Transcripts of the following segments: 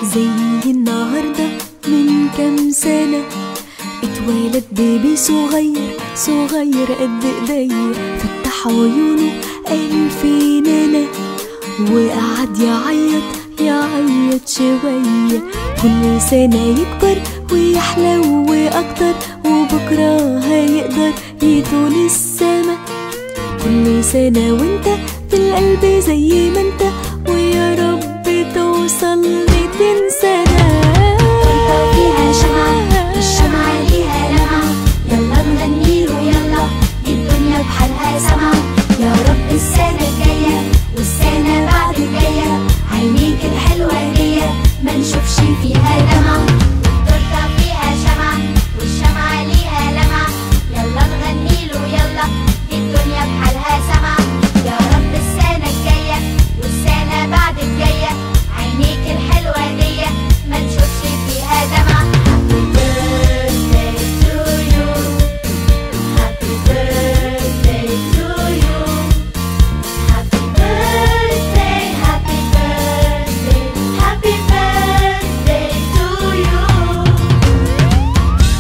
زي النهاردة من كام سنة اتولد بيبي صغير صغير قد ايديا فتح عيونه قال فين انا وقعد يعيط يعيط شوية كل سنة يكبر ويحلو أكتر وبكرة هيقدر يطول السما كل سنة وانت في القلب زي ما انت ويا رب توصل ميتين سنة وانت فيها شمعة الشمعة ليها لمعة يلا نغني له يلا دي الدنيا بحالها سمعة يا رب السنة الجاية والسنة بعد الجاية عينيك الحلوة دي ما نشوفش فيها دمعة والتورتة فيها شمعة والشمعة ليها لمعة يلا نغني له يلا دي الدنيا بحالها سمعة يا رب السنة الجاية والسنة بعد الجاية عينيك الحلوة دي ما نشوفش فيها دمعة Happy birthday to you Happy birthday to you Happy birthday, happy birthday, happy birthday to you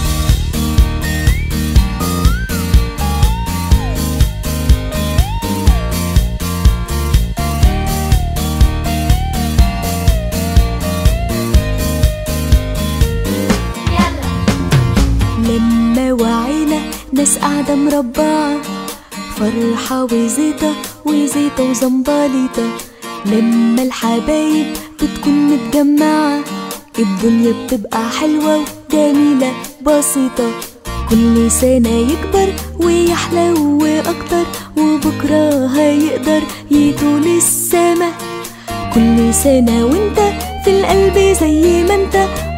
يلا لما وعينا ناس قاعدة مربعة فرحة وزيطة وزيطة وزنبليطة لما الحبايب بتكون متجمعة الدنيا بتبقى حلوة وجميلة بسيطة كل سنة يكبر ويحلو أكتر وبكرة هيقدر يطول السما كل سنة وانت في القلب زي ما انت